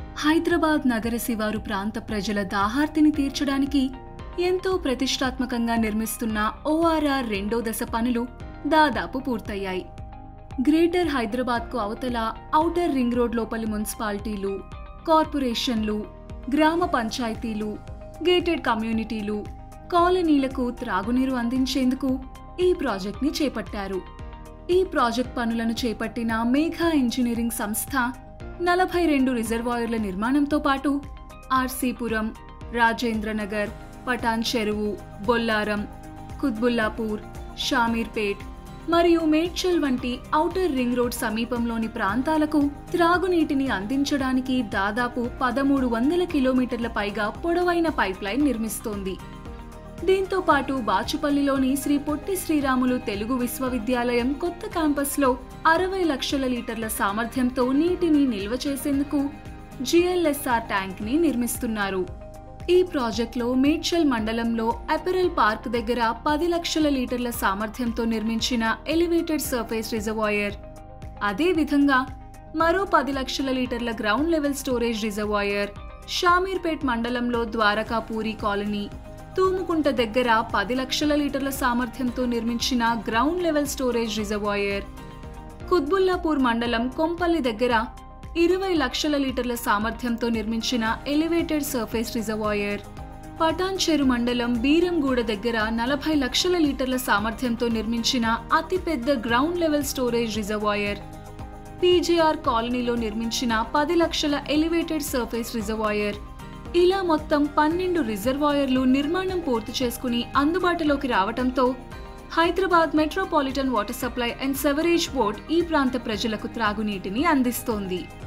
హైదరాబాద్ నగర శివారు ప్రాంత ప్రజల దాహార్తిని తీర్చడానికి ఎంతో ప్రతిష్టాత్మకంగా నిర్మిస్తున్న ఓఆర్ఆర్ రెండో దశ పనులు దాదాపు పూర్తయ్యాయి గ్రేటర్ హైదరాబాద్కు అవతల ఔటర్ రింగ్ రోడ్ లోపలి మున్సిపాలిటీలు కార్పొరేషన్లు గ్రామ పంచాయతీలు గేటెడ్ కమ్యూనిటీలు కాలనీలకు త్రాగునీరు అందించేందుకు ఈ ప్రాజెక్ట్ని చేపట్టారు ఈ ప్రాజెక్ట్ పనులను చేపట్టిన మేఘా ఇంజనీరింగ్ సంస్థ నలభై రెండు రిజర్వాయర్ల నిర్మాణంతో పాటు ఆర్సీపురం రాజేంద్రనగర్ పటాన్ చెరువు బొల్లారం కుత్బుల్లాపూర్ షామీర్పేట్ మరియు మేడ్చల్ వంటి ఔటర్ రింగ్ రోడ్ సమీపంలోని ప్రాంతాలకు త్రాగునీటిని అందించడానికి దాదాపు పదమూడు వందల కిలోమీటర్ల పైగా పొడవైన పైప్లైన్ నిర్మిస్తోంది దీంతో పాటు బాచుపల్లిలోని శ్రీ పొట్టి శ్రీరాములు తెలుగు విశ్వవిద్యాలయం కొత్త క్యాంపస్లో అరవై లక్షల లీటర్ల సామర్థ్యంతో నీటిని నిల్వ చేసేందుకు జిఎల్ఎస్ఆర్ ట్యాంక్ ని నిర్మిస్తున్నారు ఈ ప్రాజెక్టులో మేడ్చల్ మండలంలో అపెరల్ పార్క్ దగ్గర పది లక్షల లీటర్ల సామర్థ్యంతో నిర్మించిన ఎలివేటెడ్ సర్ఫేస్ రిజర్వాయర్ అదేవిధంగా మరో పది లక్షల లీటర్ల ground level storage reservoir Shamirpet మండలంలో ద్వారకాపూరి కాలనీ తూముకుంట దగ్గర పది లక్షల లీటర్ల సామర్థ్యంతో నిర్మించిన ground level storage reservoir Quthbullapur మండలం కొంపల్లి దగ్గర ఇరవై లక్షల లీటర్ల సామర్థ్యంతో నిర్మించిన ఎలివేటెడ్ సర్ఫేస్ రిజర్వాయర్ పటాన్ చెరు మండలం బీరంగూడ దగ్గర నలభై లక్షల లీటర్ల సామర్థ్యంతో నిర్మించిన అతిపెద్ద ground level storage reservoir PJR కాలనీలో నిర్మించిన పది లక్షల ఎలివేటెడ్ సర్ఫేస్ రిజర్వాయర్ ఇలా మొత్తం పన్నెండు రిజర్వాయర్లు నిర్మాణం పూర్తి చేసుకుని అందుబాటులోకి రావటంతో Hyderabad metropolitan water supply and sewerage board ఈ ప్రాంత ప్రజలకు త్రాగునీటిని అందిస్తోంది